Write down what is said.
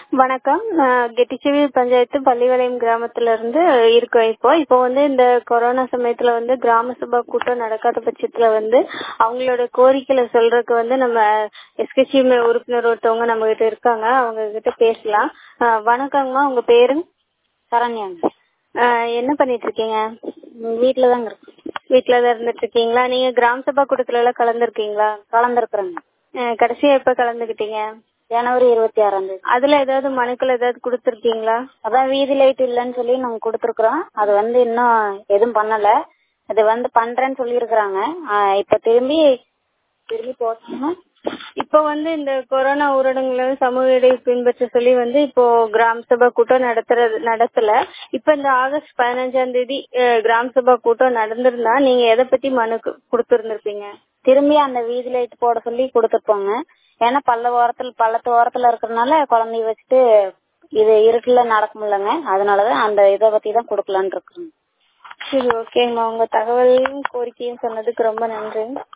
வணக்கம் நான் கெட்டிச்செவியல் பஞ்சாயத்து பள்ளிவளையம் கிராமத்துல இருந்து இருக்கோம் இப்போ இப்போ வந்து இந்த கொரோனா சமயத்துல வந்து கிராம சபா கூட்டம் நடக்காத பட்சத்துல வந்து அவங்களோட கோரிக்கைகளை சொல்றதுக்கு வந்து நம்ம எஸ்கெச்சி உறுப்பினர் ஒருத்தவங்க நம்ம கிட்ட இருக்காங்க அவங்க கிட்ட பேசலாம் ஆஹ் வணக்கங்கம்மா உங்க பேரு சரண்யாங்க ஆஹ் என்ன பண்ணிட்டு இருக்கீங்க வீட்டில் தாங்க இருக்கோம் வீட்டுல தான் இருந்துட்டு இருக்கீங்களா நீங்க கிராம சபா கூட்டத்துல எல்லாம் கலந்துருக்கீங்களா கலந்துருக்குறேங்க ஆஹ் கடைசியா எப்ப கலந்துக்கிட்டீங்க ஜனவரி இருபத்தி ஆறாம் தேதி அதுல ஏதாவது மனுக்கள் ஏதாவது கொடுத்துருக்கீங்களா அதான் வீதி லைட் இல்லைன்னு சொல்லி நாங்க கொடுத்துருக்குறோம் அது வந்து இன்னும் எதுவும் பண்ணல அது வந்து பண்றேன்னு சொல்லியிருக்கிறாங்க ஆஹ் இப்ப திரும்பி திரும்பி போட்டோம்னா இப்போ வந்து இந்த கொரோனா ஊரடங்குல சமூக இடைவெளி பின்பற்ற சொல்லி வந்து இப்போ கிராம சபா கூட்டம் நடத்துறது நடத்தல இப்ப இந்த ஆகஸ்ட் பதினஞ்சாம் தேதி அஹ், கிராம சபா கூட்டம் நடந்திருந்தா நீங்க எதை பத்தி மனு கொடுத்திருந்திருப்பீங்க திரும்பி அந்த வீதி லைட் போட சொல்லி கொடுத்துருப்போங்க ஏன்னா பள்ள ஓரத்துல பள்ளத்து ஓரத்துல இருக்கிறதுனால குழந்தைய வச்சுட்டு இது இருட்டுல நடக்க முடியலங்க அதனாலதான் அந்த இதை பத்தி தான் கொடுக்கலான்னு இருக்கிறோங்க சரி ஓகேங்கம்மா உங்க தகவலையும் கோரிக்கையும் சொன்னதுக்கு ரொம்ப நன்றி